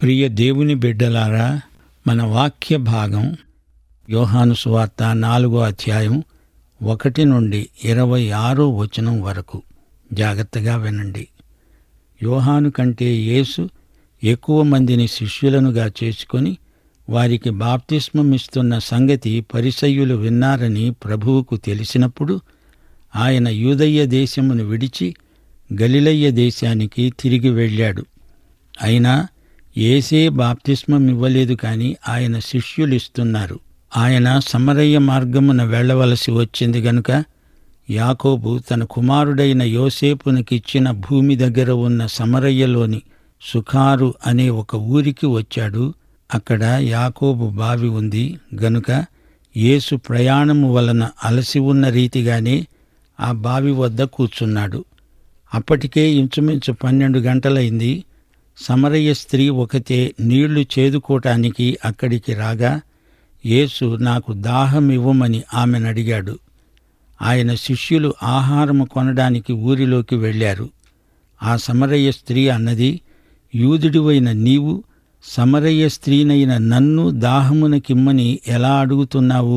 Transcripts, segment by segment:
ప్రియ దేవుని బిడ్డలారా మన వాక్య భాగం యోహాను సువార్త నాలుగో అధ్యాయం ఒకటి నుండి ఇరవై ఆరో వచనం వరకు జాగ్రత్తగా వినండి యోహాను కంటే యేసు ఎక్కువ మందిని శిష్యులనుగా చేసుకొని వారికి బాప్తిస్మమిస్తున్న సంగతి పరిసయ్యులు విన్నారని ప్రభువుకు తెలిసినప్పుడు ఆయన యూదయ్య దేశమును విడిచి గలిలయ్య దేశానికి తిరిగి వెళ్ళాడు అయినా ఏసే బాప్తిస్మం ఇవ్వలేదు కాని ఆయన శిష్యులిస్తున్నారు ఆయన సమరయ్య మార్గమున వెళ్ళవలసి వచ్చింది గనుక యాకోబు తన కుమారుడైన యోసేపునికిచ్చిన భూమి దగ్గర ఉన్న సమరయ్యలోని సుఖారు అనే ఒక ఊరికి వచ్చాడు అక్కడ యాకోబు బావి ఉంది గనుక యేసు ప్రయాణము వలన అలసి ఉన్న రీతిగానే ఆ బావి వద్ద కూర్చున్నాడు అప్పటికే ఇంచుమించు పన్నెండు గంటలైంది సమరయ్య స్త్రీ ఒకతే నీళ్లు చేదుకోటానికి అక్కడికి రాగా యేసు నాకు దాహం ఇవ్వమని ఆమెను అడిగాడు ఆయన శిష్యులు ఆహారము కొనడానికి ఊరిలోకి వెళ్ళారు ఆ సమరయ్య స్త్రీ అన్నది యూదుడివైన నీవు సమరయ్య స్త్రీనైన నన్ను దాహమునకిమ్మని ఎలా అడుగుతున్నావు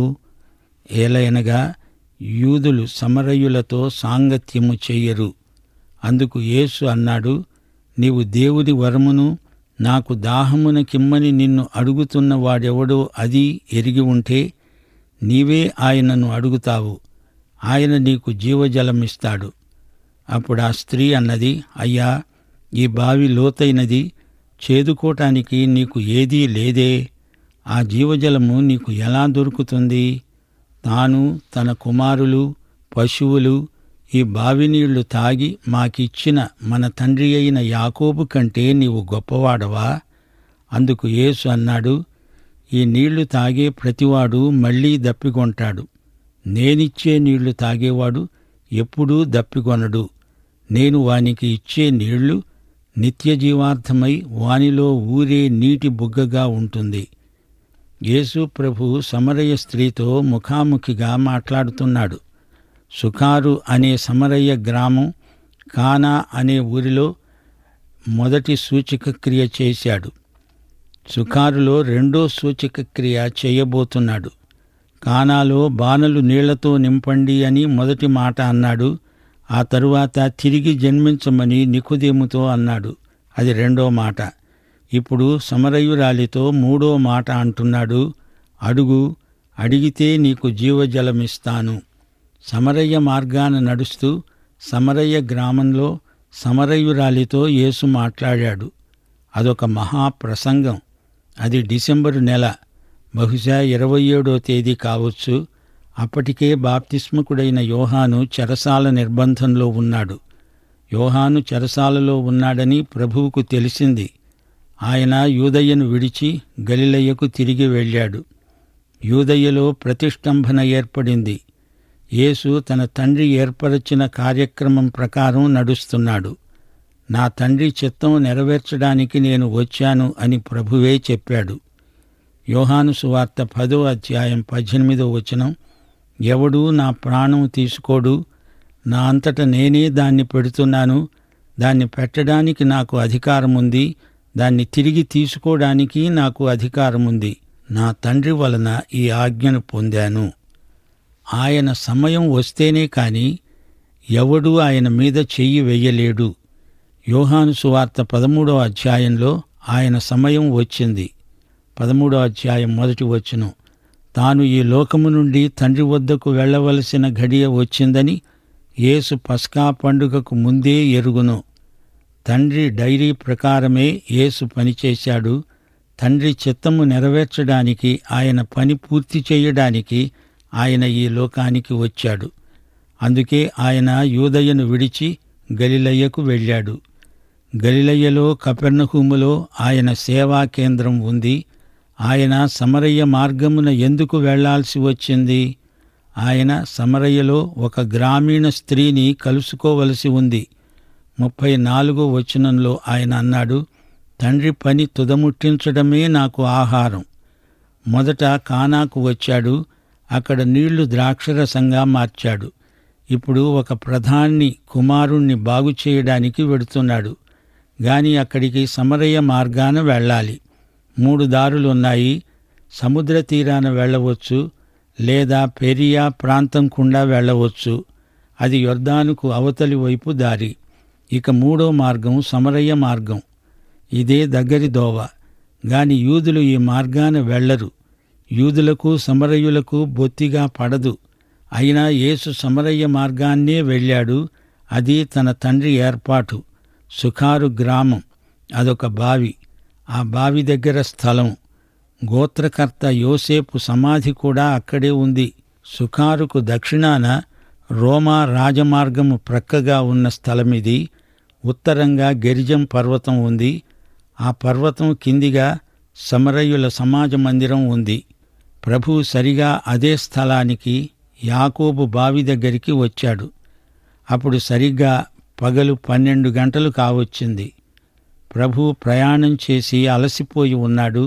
ఏలయనగా యూదులు సమరయులతో సాంగత్యము చెయ్యరు అందుకు యేసు అన్నాడు నీవు దేవుడి వరమును నాకు దాహమునకిమ్మని నిన్ను అడుగుతున్న వాడెవడో అది ఎరిగి ఉంటే నీవే ఆయనను అడుగుతావు ఆయన నీకు జీవజలమిస్తాడు అప్పుడు ఆ స్త్రీ అన్నది అయ్యా ఈ బావి లోతైనది చేదుకోటానికి నీకు ఏదీ లేదే ఆ జీవజలము నీకు ఎలా దొరుకుతుంది తాను తన కుమారులు పశువులు ఈ బావి నీళ్లు తాగి మాకిచ్చిన మన తండ్రి అయిన యాకోబు కంటే నీవు గొప్పవాడవా అందుకు యేసు అన్నాడు ఈ నీళ్లు తాగే ప్రతివాడు మళ్ళీ దప్పికొంటాడు నేనిచ్చే నీళ్లు తాగేవాడు ఎప్పుడూ దప్పికొనడు నేను వానికి ఇచ్చే నీళ్లు నిత్యజీవార్థమై వానిలో ఊరే నీటి బుగ్గగా ఉంటుంది యేసు ప్రభు సమరయ్య స్త్రీతో ముఖాముఖిగా మాట్లాడుతున్నాడు సుఖారు అనే సమరయ్య గ్రామం కానా అనే ఊరిలో మొదటి సూచక క్రియ చేశాడు సుఖారులో రెండో సూచక క్రియ చేయబోతున్నాడు కానాలో బాణలు నీళ్లతో నింపండి అని మొదటి మాట అన్నాడు ఆ తరువాత తిరిగి జన్మించమని నికుదేముతో అన్నాడు అది రెండో మాట ఇప్పుడు సమరయురాలితో మూడో మాట అంటున్నాడు అడుగు అడిగితే నీకు జీవజలమిస్తాను సమరయ్య మార్గాన నడుస్తూ సమరయ్య గ్రామంలో సమరయురాలితో యేసు మాట్లాడాడు అదొక మహాప్రసంగం అది డిసెంబరు నెల బహుశా ఇరవై ఏడో తేదీ కావచ్చు అప్పటికే బాప్తిస్మకుడైన యోహాను చెరసాల నిర్బంధంలో ఉన్నాడు యోహాను చెరసాలలో ఉన్నాడని ప్రభువుకు తెలిసింది ఆయన యూదయ్యను విడిచి గలిలయ్యకు తిరిగి వెళ్ళాడు యూదయ్యలో ప్రతిష్టంభన ఏర్పడింది యేసు తన తండ్రి ఏర్పరచిన కార్యక్రమం ప్రకారం నడుస్తున్నాడు నా తండ్రి చిత్తం నెరవేర్చడానికి నేను వచ్చాను అని ప్రభువే చెప్పాడు యోహాను సువార్త పదో అధ్యాయం పద్దెనిమిదో వచనం ఎవడూ నా ప్రాణం తీసుకోడు నా అంతట నేనే దాన్ని పెడుతున్నాను దాన్ని పెట్టడానికి నాకు అధికారం ఉంది దాన్ని తిరిగి తీసుకోవడానికి నాకు అధికారం ఉంది నా తండ్రి వలన ఈ ఆజ్ఞను పొందాను ఆయన సమయం వస్తేనే కాని ఎవడూ ఆయన మీద చెయ్యి వెయ్యలేడు యోహాను సువార్త పదమూడో అధ్యాయంలో ఆయన సమయం వచ్చింది పదమూడో అధ్యాయం మొదటి వచ్చును తాను ఈ లోకము నుండి తండ్రి వద్దకు వెళ్ళవలసిన ఘడియ వచ్చిందని యేసు పస్కా పండుగకు ముందే ఎరుగును తండ్రి డైరీ ప్రకారమే యేసు పనిచేశాడు తండ్రి చిత్తము నెరవేర్చడానికి ఆయన పని పూర్తి చేయడానికి ఆయన ఈ లోకానికి వచ్చాడు అందుకే ఆయన యూదయ్యను విడిచి గలిలయ్యకు వెళ్ళాడు గలిలయ్యలో కపెర్ణహూములో ఆయన సేవా కేంద్రం ఉంది ఆయన సమరయ్య మార్గమున ఎందుకు వెళ్లాల్సి వచ్చింది ఆయన సమరయ్యలో ఒక గ్రామీణ స్త్రీని కలుసుకోవలసి ఉంది ముప్పై నాలుగో వచనంలో ఆయన అన్నాడు తండ్రి పని తుదముట్టించడమే నాకు ఆహారం మొదట కానాకు వచ్చాడు అక్కడ నీళ్లు ద్రాక్షరసంగా మార్చాడు ఇప్పుడు ఒక ప్రధాని కుమారుణ్ణి బాగు చేయడానికి వెడుతున్నాడు గాని అక్కడికి సమరయ్య మార్గాన వెళ్ళాలి మూడు దారులున్నాయి సముద్ర తీరాన వెళ్ళవచ్చు లేదా పెరియా ప్రాంతం గుండా వెళ్ళవచ్చు అది యొర్దానుకు అవతలి వైపు దారి ఇక మూడో మార్గం సమరయ్య మార్గం ఇదే దగ్గరి దోవ గాని యూదులు ఈ మార్గాన వెళ్ళరు యూదులకు సమరయులకు బొత్తిగా పడదు అయినా యేసు సమరయ్య మార్గాన్నే వెళ్ళాడు అది తన తండ్రి ఏర్పాటు సుఖారు గ్రామం అదొక బావి ఆ బావి దగ్గర స్థలం గోత్రకర్త యోసేపు సమాధి కూడా అక్కడే ఉంది సుఖారుకు దక్షిణాన రోమా రాజమార్గము ప్రక్కగా ఉన్న స్థలమిది ఉత్తరంగా గెరిజం పర్వతం ఉంది ఆ పర్వతం కిందిగా సమరయుల సమాజ మందిరం ఉంది ప్రభు సరిగా అదే స్థలానికి యాకోబు బావి దగ్గరికి వచ్చాడు అప్పుడు సరిగ్గా పగలు పన్నెండు గంటలు కావచ్చింది ప్రభు ప్రయాణం చేసి అలసిపోయి ఉన్నాడు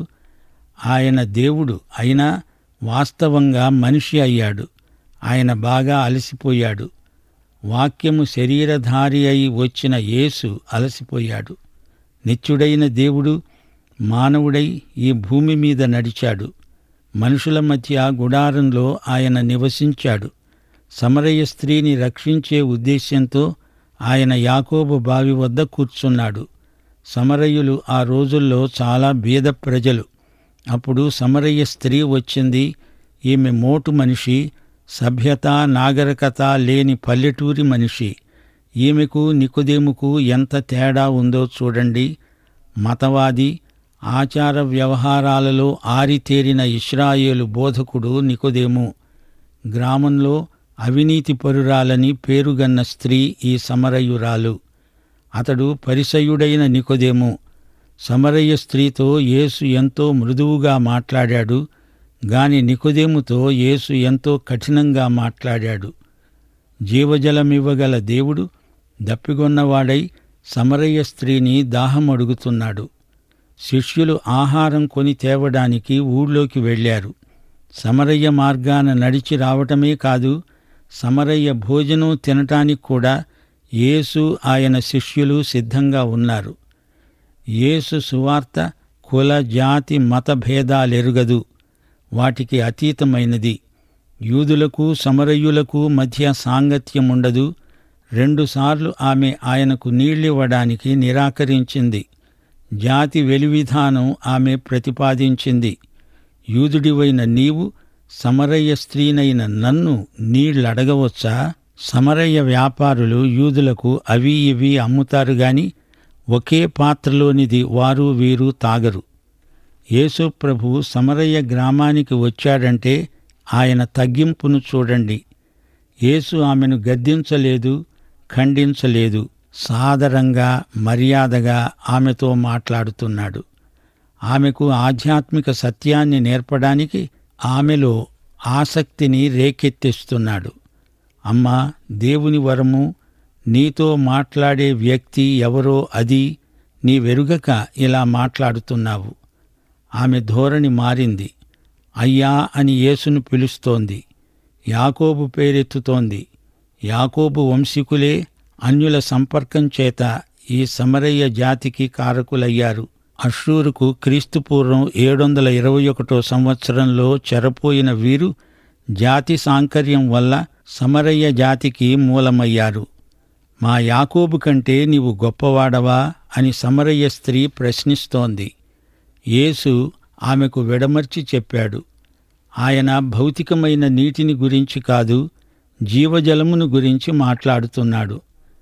ఆయన దేవుడు అయినా వాస్తవంగా మనిషి అయ్యాడు ఆయన బాగా అలసిపోయాడు వాక్యము శరీరధారి అయి వచ్చిన యేసు అలసిపోయాడు నిత్యుడైన దేవుడు మానవుడై ఈ భూమి మీద నడిచాడు మనుషుల మధ్య గుడారంలో ఆయన నివసించాడు సమరయ స్త్రీని రక్షించే ఉద్దేశ్యంతో ఆయన యాకోబు బావి వద్ద కూర్చున్నాడు సమరయులు ఆ రోజుల్లో చాలా బీద ప్రజలు అప్పుడు సమరయ్య స్త్రీ వచ్చింది ఈమె మోటు మనిషి సభ్యత నాగరికత లేని పల్లెటూరి మనిషి ఈమెకు నికుదేముకు ఎంత తేడా ఉందో చూడండి మతవాది ఆచార వ్యవహారాలలో ఆరితేరిన ఇస్రాయేలు బోధకుడు నికుదేము గ్రామంలో అవినీతి పరురాలని పేరుగన్న స్త్రీ ఈ సమరయురాలు అతడు పరిసయుడైన నికొదేము సమరయ్య స్త్రీతో యేసు ఎంతో మృదువుగా మాట్లాడాడు గాని నికొదేముతో యేసు ఎంతో కఠినంగా మాట్లాడాడు జీవజలమివ్వగల దేవుడు దప్పిగొన్నవాడై సమరయ్య స్త్రీని దాహం అడుగుతున్నాడు శిష్యులు ఆహారం కొని తేవడానికి ఊళ్ళోకి వెళ్ళారు సమరయ్య మార్గాన నడిచి రావటమే కాదు సమరయ్య భోజనం తినటానికి కూడా యేసు ఆయన శిష్యులు సిద్ధంగా ఉన్నారు యేసు సువార్త కుల జాతి మత భేదాలెరుగదు వాటికి అతీతమైనది యూదులకు సమరయులకు మధ్య సాంగత్యముండదు రెండుసార్లు ఆమె ఆయనకు నీళ్ళివ్వడానికి నిరాకరించింది జాతి వెలివిధానం ఆమె ప్రతిపాదించింది యూదుడివైన నీవు సమరయ్య స్త్రీనైన నన్ను నీళ్లడగవచ్చా సమరయ్య వ్యాపారులు యూదులకు అవి ఇవి అమ్ముతారు గాని ఒకే పాత్రలోనిది వారు వీరు తాగరు యేసు ప్రభు సమరయ్య గ్రామానికి వచ్చాడంటే ఆయన తగ్గింపును చూడండి యేసు ఆమెను గద్దించలేదు ఖండించలేదు సాదరంగా మర్యాదగా ఆమెతో మాట్లాడుతున్నాడు ఆమెకు ఆధ్యాత్మిక సత్యాన్ని నేర్పడానికి ఆమెలో ఆసక్తిని రేకెత్తిస్తున్నాడు అమ్మా దేవుని వరము నీతో మాట్లాడే వ్యక్తి ఎవరో అది నీ వెరుగక ఇలా మాట్లాడుతున్నావు ఆమె ధోరణి మారింది అయ్యా అని యేసును పిలుస్తోంది యాకోబు పేరెత్తుతోంది యాకోబు వంశీకులే అన్యుల సంపర్కం చేత ఈ సమరయ్య జాతికి కారకులయ్యారు అషూరుకు క్రీస్తుపూర్వం ఏడు వందల ఇరవై ఒకటో సంవత్సరంలో చెరపోయిన వీరు జాతి సాంకర్యం వల్ల సమరయ్య జాతికి మూలమయ్యారు మా యాకోబు కంటే నీవు గొప్పవాడవా అని సమరయ్య స్త్రీ ప్రశ్నిస్తోంది యేసు ఆమెకు విడమర్చి చెప్పాడు ఆయన భౌతికమైన నీటిని గురించి కాదు జీవజలమును గురించి మాట్లాడుతున్నాడు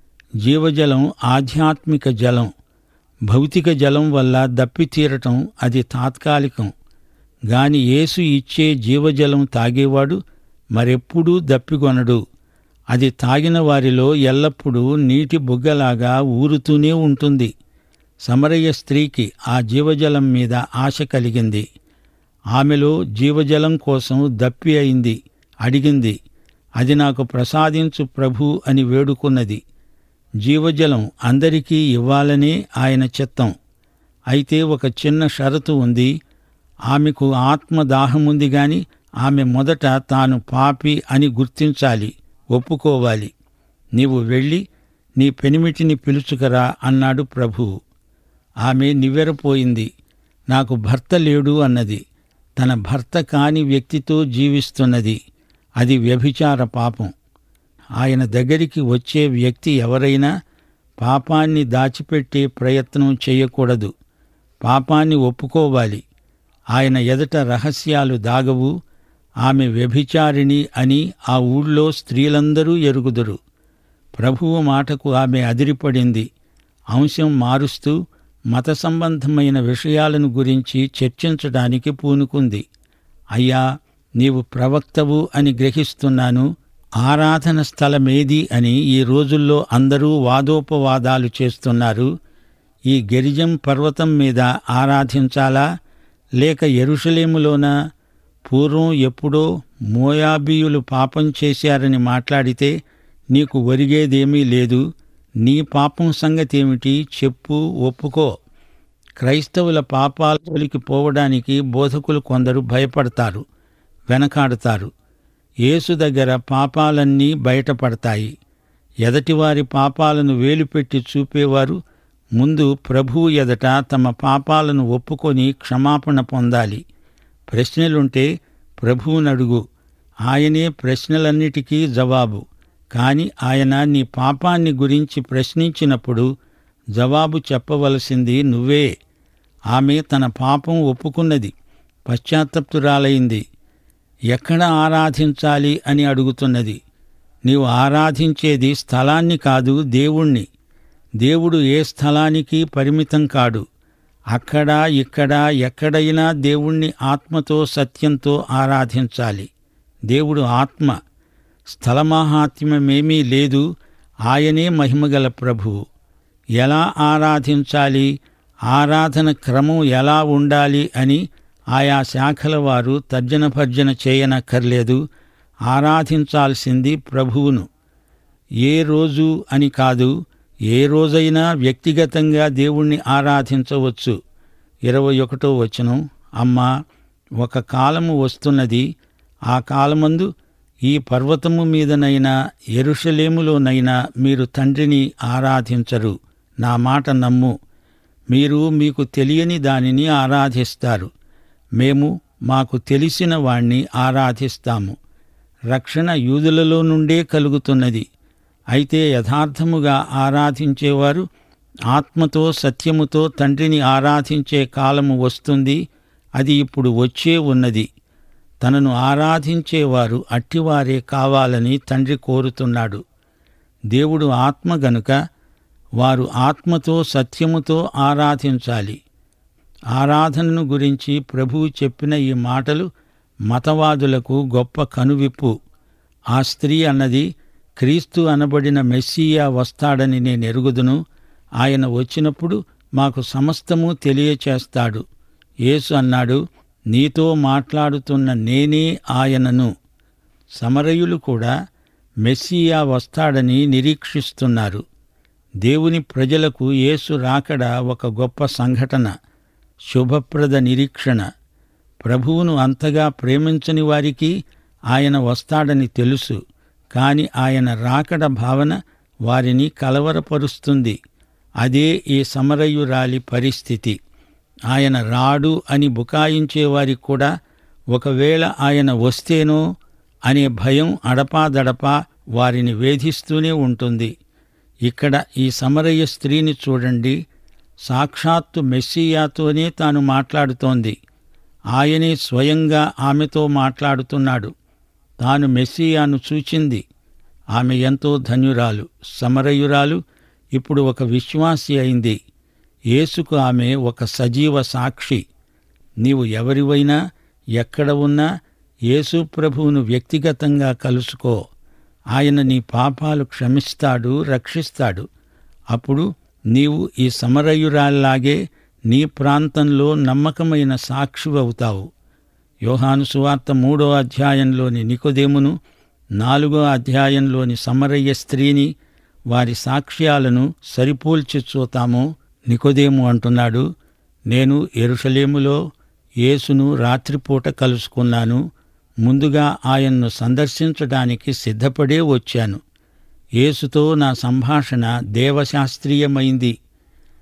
జీవజలం ఆధ్యాత్మిక జలం భౌతిక జలం వల్ల దప్పితీరటం అది తాత్కాలికం గాని యేసు ఇచ్చే జీవజలం తాగేవాడు మరెప్పుడూ దప్పిగొనడు అది తాగిన వారిలో ఎల్లప్పుడూ నీటి బుగ్గలాగా ఊరుతూనే ఉంటుంది సమరయ్య స్త్రీకి ఆ జీవజలం మీద ఆశ కలిగింది ఆమెలో జీవజలం కోసం దప్పి అయింది అడిగింది అది నాకు ప్రసాదించు ప్రభు అని వేడుకున్నది జీవజలం అందరికీ ఇవ్వాలనే ఆయన చిత్తం అయితే ఒక చిన్న షరతు ఉంది ఆమెకు ఆత్మదాహముంది గాని ఆమె మొదట తాను పాపి అని గుర్తించాలి ఒప్పుకోవాలి నీవు వెళ్ళి నీ పెనిమిటిని పిలుచుకరా అన్నాడు ప్రభువు ఆమె నివ్వెరపోయింది నాకు భర్త లేడు అన్నది తన భర్త కాని వ్యక్తితో జీవిస్తున్నది అది వ్యభిచార పాపం ఆయన దగ్గరికి వచ్చే వ్యక్తి ఎవరైనా పాపాన్ని దాచిపెట్టే ప్రయత్నం చేయకూడదు పాపాన్ని ఒప్పుకోవాలి ఆయన ఎదుట రహస్యాలు దాగవు ఆమె వ్యభిచారిణి అని ఆ ఊళ్ళో స్త్రీలందరూ ఎరుగుదురు ప్రభువు మాటకు ఆమె అదిరిపడింది అంశం మారుస్తూ మత సంబంధమైన విషయాలను గురించి చర్చించడానికి పూనుకుంది అయ్యా నీవు ప్రవక్తవు అని గ్రహిస్తున్నాను ఆరాధన స్థలమేది అని ఈ రోజుల్లో అందరూ వాదోపవాదాలు చేస్తున్నారు ఈ గెరిజం పర్వతం మీద ఆరాధించాలా లేక ఎరుషలేములోనా పూర్వం ఎప్పుడో మోయాబీయులు పాపం చేశారని మాట్లాడితే నీకు ఒరిగేదేమీ లేదు నీ పాపం సంగతేమిటి చెప్పు ఒప్పుకో క్రైస్తవుల పాపాలకి పోవడానికి బోధకులు కొందరు భయపడతారు వెనకాడతారు యేసు దగ్గర పాపాలన్నీ బయటపడతాయి ఎదటివారి పాపాలను వేలుపెట్టి చూపేవారు ముందు ప్రభువు ఎదట తమ పాపాలను ఒప్పుకొని క్షమాపణ పొందాలి ప్రశ్నలుంటే ప్రభువునడుగు ఆయనే ప్రశ్నలన్నిటికీ జవాబు కాని ఆయన నీ పాపాన్ని గురించి ప్రశ్నించినప్పుడు జవాబు చెప్పవలసింది నువ్వే ఆమె తన పాపం ఒప్పుకున్నది పశ్చాత్తప్తురాలైంది ఎక్కడ ఆరాధించాలి అని అడుగుతున్నది నీవు ఆరాధించేది స్థలాన్ని కాదు దేవుణ్ణి దేవుడు ఏ స్థలానికి పరిమితం కాడు అక్కడ ఇక్కడ ఎక్కడైనా దేవుణ్ణి ఆత్మతో సత్యంతో ఆరాధించాలి దేవుడు ఆత్మ స్థలమాహాత్మ్యమేమీ లేదు ఆయనే మహిమగల ప్రభువు ఎలా ఆరాధించాలి ఆరాధన క్రమం ఎలా ఉండాలి అని ఆయా శాఖల వారు తర్జన భర్జన చేయనక్కర్లేదు ఆరాధించాల్సింది ప్రభువును ఏ రోజు అని కాదు ఏ రోజైనా వ్యక్తిగతంగా దేవుణ్ణి ఆరాధించవచ్చు ఇరవై ఒకటో వచనం అమ్మా ఒక కాలము వస్తున్నది ఆ కాలమందు ఈ పర్వతము మీదనైనా ఎరుషలేములోనైనా మీరు తండ్రిని ఆరాధించరు నా మాట నమ్ము మీరు మీకు తెలియని దానిని ఆరాధిస్తారు మేము మాకు తెలిసిన వాణ్ణి ఆరాధిస్తాము రక్షణ యూదులలో నుండే కలుగుతున్నది అయితే యథార్థముగా ఆరాధించేవారు ఆత్మతో సత్యముతో తండ్రిని ఆరాధించే కాలము వస్తుంది అది ఇప్పుడు వచ్చే ఉన్నది తనను ఆరాధించేవారు అట్టివారే కావాలని తండ్రి కోరుతున్నాడు దేవుడు ఆత్మ గనుక వారు ఆత్మతో సత్యముతో ఆరాధించాలి ఆరాధనను గురించి ప్రభువు చెప్పిన ఈ మాటలు మతవాదులకు గొప్ప కనువిప్పు ఆ స్త్రీ అన్నది క్రీస్తు అనబడిన మెస్సియా వస్తాడని నేను ఎరుగుదును ఆయన వచ్చినప్పుడు మాకు సమస్తము తెలియచేస్తాడు యేసు అన్నాడు నీతో మాట్లాడుతున్న నేనే ఆయనను సమరయులు కూడా మెస్సియా వస్తాడని నిరీక్షిస్తున్నారు దేవుని ప్రజలకు యేసు రాకడ ఒక గొప్ప సంఘటన శుభప్రద నిరీక్షణ ప్రభువును అంతగా ప్రేమించని వారికి ఆయన వస్తాడని తెలుసు కాని ఆయన రాకడ భావన వారిని కలవరపరుస్తుంది అదే ఈ సమరయురాలి పరిస్థితి ఆయన రాడు అని బుకాయించేవారికి కూడా ఒకవేళ ఆయన వస్తేనో అనే భయం అడపాదడపా వారిని వేధిస్తూనే ఉంటుంది ఇక్కడ ఈ సమరయ్య స్త్రీని చూడండి సాక్షాత్తు మెస్సియాతోనే తాను మాట్లాడుతోంది ఆయనే స్వయంగా ఆమెతో మాట్లాడుతున్నాడు తాను మెస్సియాను చూచింది ఆమె ఎంతో ధన్యురాలు సమరయురాలు ఇప్పుడు ఒక విశ్వాసి అయింది యేసుకు ఆమె ఒక సజీవ సాక్షి నీవు ఎవరివైనా ఎక్కడ ఉన్నా యేసు ప్రభువును వ్యక్తిగతంగా కలుసుకో ఆయన నీ పాపాలు క్షమిస్తాడు రక్షిస్తాడు అప్పుడు నీవు ఈ సమరయురాల్లాగే నీ ప్రాంతంలో నమ్మకమైన సాక్షివవుతావు యోహాను సువార్త మూడో అధ్యాయంలోని నికోదేమును నాలుగో అధ్యాయంలోని సమరయ్య స్త్రీని వారి సాక్ష్యాలను సరిపోల్చి చూతాము నికోదేము అంటున్నాడు నేను ఎరుషలేములో యేసును రాత్రిపూట కలుసుకున్నాను ముందుగా ఆయన్ను సందర్శించడానికి సిద్ధపడే వచ్చాను యేసుతో నా సంభాషణ దేవశాస్త్రీయమైంది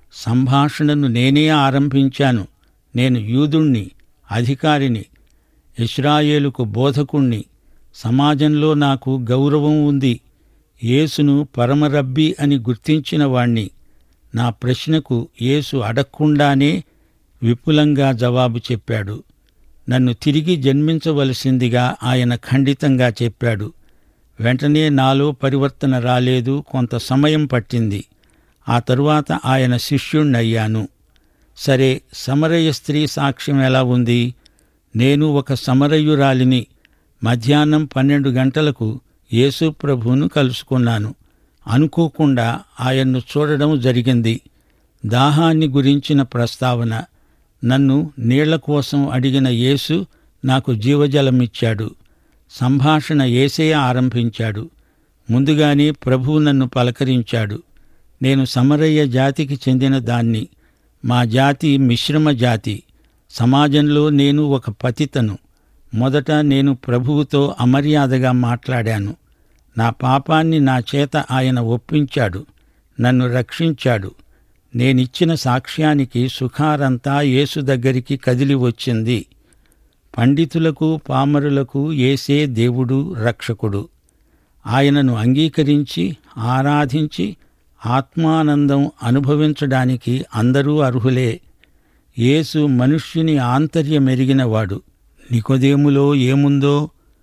సంభాషణను నేనే ఆరంభించాను నేను యూదుణ్ణి అధికారిని ఇస్రాయేలుకు బోధకుణ్ణి సమాజంలో నాకు గౌరవం ఉంది యేసును పరమరబ్బి అని గుర్తించిన వాణ్ణి నా ప్రశ్నకు యేసు అడగకుండానే విపులంగా జవాబు చెప్పాడు నన్ను తిరిగి జన్మించవలసిందిగా ఆయన ఖండితంగా చెప్పాడు వెంటనే నాలో పరివర్తన రాలేదు కొంత సమయం పట్టింది ఆ తరువాత ఆయన శిష్యుణ్ణయ్యాను సరే సమరయ స్త్రీ సాక్ష్యం ఎలా ఉంది నేను ఒక సమరయురాలిని మధ్యాహ్నం పన్నెండు గంటలకు యేసు ప్రభువును కలుసుకున్నాను అనుకోకుండా ఆయన్ను చూడడం జరిగింది దాహాన్ని గురించిన ప్రస్తావన నన్ను నీళ్ల కోసం అడిగిన యేసు నాకు జీవజలమిచ్చాడు సంభాషణ ఏసే ఆరంభించాడు ముందుగానే ప్రభువు నన్ను పలకరించాడు నేను సమరయ్య జాతికి చెందిన దాన్ని మా జాతి మిశ్రమ జాతి సమాజంలో నేను ఒక పతితను మొదట నేను ప్రభువుతో అమర్యాదగా మాట్లాడాను నా పాపాన్ని నా చేత ఆయన ఒప్పించాడు నన్ను రక్షించాడు నేనిచ్చిన సాక్ష్యానికి సుఖారంతా యేసు దగ్గరికి కదిలి వచ్చింది పండితులకు పామరులకు ఏసే దేవుడు రక్షకుడు ఆయనను అంగీకరించి ఆరాధించి ఆత్మానందం అనుభవించడానికి అందరూ అర్హులే యేసు మనుష్యుని ఆంతర్యమెరిగినవాడు నికోదేములో ఏముందో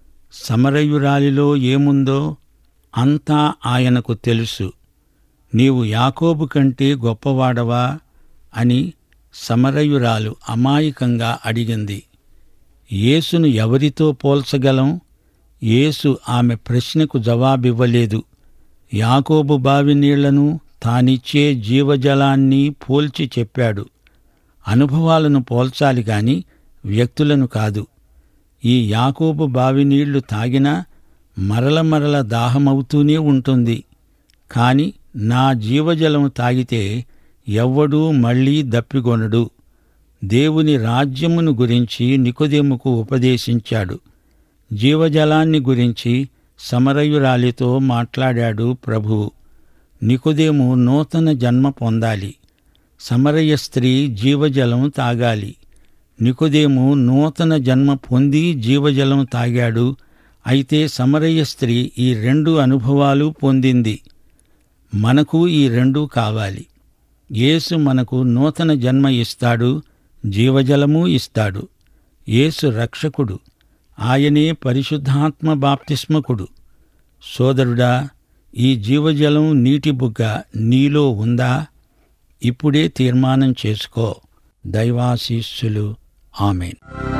సమరయురాలిలో ఏముందో అంతా ఆయనకు తెలుసు నీవు యాకోబు కంటే గొప్పవాడవా అని సమరయురాలు అమాయకంగా అడిగింది యేసును ఎవరితో పోల్చగలం యేసు ఆమె ప్రశ్నకు జవాబివ్వలేదు యాకోబు బావి నీళ్లను తానిచ్చే జీవజలాన్ని పోల్చి చెప్పాడు అనుభవాలను పోల్చాలి గాని వ్యక్తులను కాదు ఈ యాకోబు బావి నీళ్లు తాగినా మరల మరల దాహమవుతూనే ఉంటుంది కాని నా జీవజలం తాగితే ఎవ్వడూ మళ్ళీ దప్పిగొనడు దేవుని రాజ్యమును గురించి నికోదేముకు ఉపదేశించాడు జీవజలాన్ని గురించి సమరయురాలితో మాట్లాడాడు ప్రభువు నికోదేము నూతన జన్మ పొందాలి సమరయ స్త్రీ జీవజలం తాగాలి నికోదేము నూతన జన్మ పొంది జీవజలం తాగాడు అయితే సమరయ స్త్రీ ఈ రెండు అనుభవాలు పొందింది మనకు ఈ రెండూ కావాలి యేసు మనకు నూతన జన్మ ఇస్తాడు జీవజలము ఇస్తాడు యేసు రక్షకుడు ఆయనే పరిశుద్ధాత్మ బాప్తిస్మకుడు సోదరుడా ఈ జీవజలం నీటి బుగ్గ నీలో ఉందా ఇప్పుడే తీర్మానం చేసుకో దైవాశీస్సులు ఆమెన్